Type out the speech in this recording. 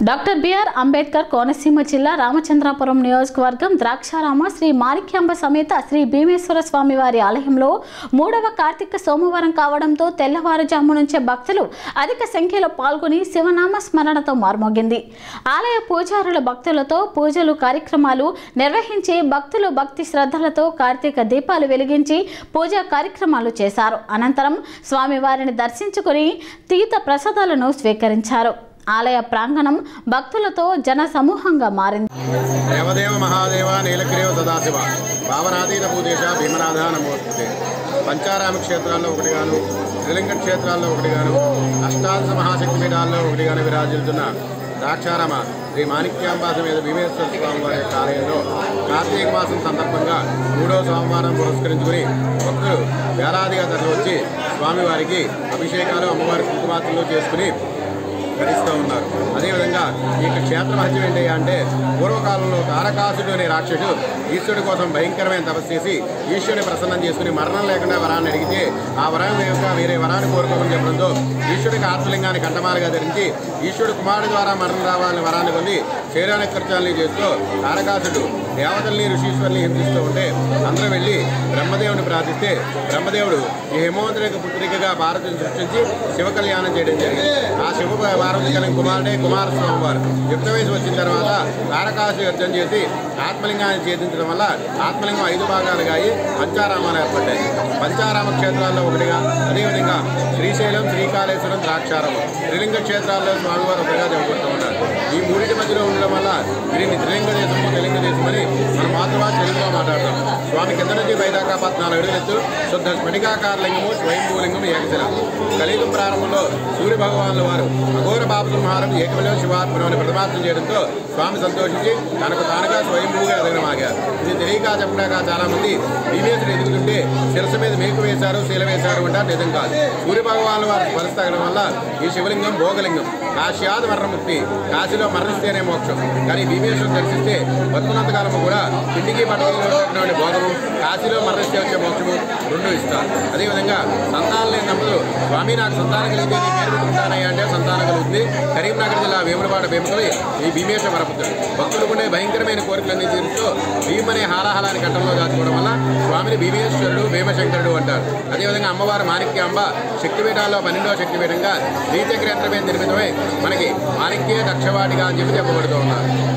doctor BR Ambedkar Konaseema జిల్లా రామచంద్రాపురం నియోజకవర్గం ద్రాక్షారామ శ్రీ మాణిక్యాంబ సమేత శ్రీ భీమేశ్వర స్వామి వారి ఆలయంలో మూడవ కార్తీక సోమవారం కావడంతో తెల్లవారుజాము నుంచే భక్తులు అధిక సంఖ్యలో పాల్గొని శివనామ స్మరణతో మార్మోగింది ఆలయ పూజారుల భక్తులతో పూజలు కార్యక్రమాలు నిర్వహించి భక్తులు భక్తి శ్రద్ధలతో కార్తీక దీపాలు వెలిగించి పూజా కార్యక్రమాలు చేశారు అనంతరం స్వామివారిని దర్శించుకుని తీర్థ ప్రసాదాలను స్వీకరించారు ఆలయ ప్రాంగణం భక్తులతో జన సమూహంగా మారింది దేవదేవ మహాదేవ నీలగ్రీవ సదాశివ భావనాతీత భూదేశ భీమనాథ నమోస్తుతే పంచారామ క్షేత్రాల్లో ఒకటిగాను త్రిలింగ క్షేత్రాల్లో ఒకటిగాను అష్టాదశ మహాశక్తి పీఠాల్లో ఒకటిగాను విరాజిల్లుతున్న ద్రాక్షారామ శ్రీ మాణిక్యాంబా సమేత భీమేశ్వర స్వామి వారి యొక్క ఆలయంలో కార్తీక మాసం సందర్భంగా మూడో సోమవారం పురస్కరించుకుని భక్తులు వేలాదిగా తరలివచ్చి స్వామివారికి అభిషేకాలు అమ్మవారి కుంకుమార్తలు చేసుకుని ధరిస్తూ ఉన్నారు అదేవిధంగా ఈ యొక్క క్షేత్ర మహత్యం ఏంటి అంటే పూర్వకాలంలో తారకాసుడు అనే రాక్షసుడు ఈశ్వరుడి కోసం భయంకరమైన తపస్సు చేసి ఈశ్వరుని ప్రసన్నం చేసుకుని మరణం లేకుండా వరాన్ని అడిగితే ఆ వరం యొక్క వేరే వరాన్ని కోరుకోమని చెప్పడంతో ఈశ్వరుడికి ఆత్మలింగాన్ని కంఠమాలుగా ధరించి ఈశ్వరుడు కుమారుడు ద్వారా మరణం రావాలని వరాన్ని పొంది శరీరానికి కృత్యాలని చేస్తూ తారకాసుడు దేవతల్ని ఋషీశ్వరుని హింసిస్తూ ఉంటే అందరూ వెళ్ళి బ్రహ్మదేవుని ప్రార్థిస్తే బ్రహ్మదేవుడు ఈ హేమవంతుని యొక్క పుత్రికగా భారతిని సృష్టించి శివ కళ్యాణం చేయడం జరిగింది ఆ శివ పార్వతి కలిగిన కుమారుడే కుమారస్వామి వారు యుక్త వయసు వచ్చిన తర్వాత తారకాసు యుద్ధం చేసి ఆత్మలింగాన్ని ఛేదించడం వల్ల ఆత్మలింగం ఐదు భాగాలుగా అయి పంచారామాలు ఏర్పడ్డాయి పంచారామ క్షేత్రాల్లో ఒకటిగా అదేవిధంగా శ్రీశైలం శ్రీకాళేశ్వరం ద్రాక్షారామం త్రిలింగ క్షేత్రాల్లో స్వామివారు ఒకటిగా జరుగుతూ ఉన్నారు ఈ మూడింటి మధ్యలో ఉండడం వల్ల దీన్ని త్రిలింగ దేశము త్రిలింగ దేశం అని మన మాతృభాష తెలుగులో మాట్లాడతాం స్వామి కింద నుంచి పైదాకా పద్నాలుగు అడుగులు ఎత్తు శుద్ధ స్ఫటికాకార లింగము స్వయంభూలింగం ఏకశిల కలియుగం ప్రారంభంలో సూర్య భగవానుల వారు అఘోర పాపసంహారం ఏకమలో శివాత్మను అని ప్రతిపాదన చేయడంతో స్వామి సంతోషించి తనకు తానుగా స్వయంభూగా ఎదగనమాగారు ఇది తెలియక చెప్పడాక చాలా మంది భీమేశ్వరు ఎదుగుతుంటే శిరస్సు మీద మేకు వేశారు శీల వేశారు అంటారు నిజం కాదు సూర్య భగవానుల వారు స్పర్శ తగ్గడం వల్ల ఈ శివలింగం భోగలింగం కాశ్యాది మరణముక్తి కాశీలో మరణిస్తేనే మోక్షం కానీ భీమేశ్వరం దర్శిస్తే బతుకున్నంతకాలము కూడా ఇంటికి పట్టుకున్నటువంటి భోగము కాశీలో మరణిస్తే వచ్చే మోక్షము రెండు ఇస్తారు అదేవిధంగా సంతానం లేని దంపతులు స్వామి నాకు సంతానం కలిగితే నీ పేరు పెట్టుకుంటానయ్యా అంటే సంతానం కలుగుతుంది కరీంనగర్ జిల్లా వేములపాట భీమకవి ఈ భీమేశ్వర వరపుత్రుడు భక్తులకు ఉండే భయంకరమైన కోరికలన్నీ తీరుస్తూ భీమ్ అనే హారాహలాన్ని ఘట్టంలో దాచుకోవడం వల్ల స్వామిని భీమేశ్వరుడు భీమశంకరుడు అంటారు అదేవిధంగా అమ్మవారు మాణిక్యాంబ శక్తిపీఠాల్లో పన్నెండవ శక్తిపీఠంగా శ్రీచక్ర యంత్రమే నిర్మితమై మనకి మాణిక్య దక్షవాటిగా అని చెప్పి చెప్పబడుతూ ఉన్నారు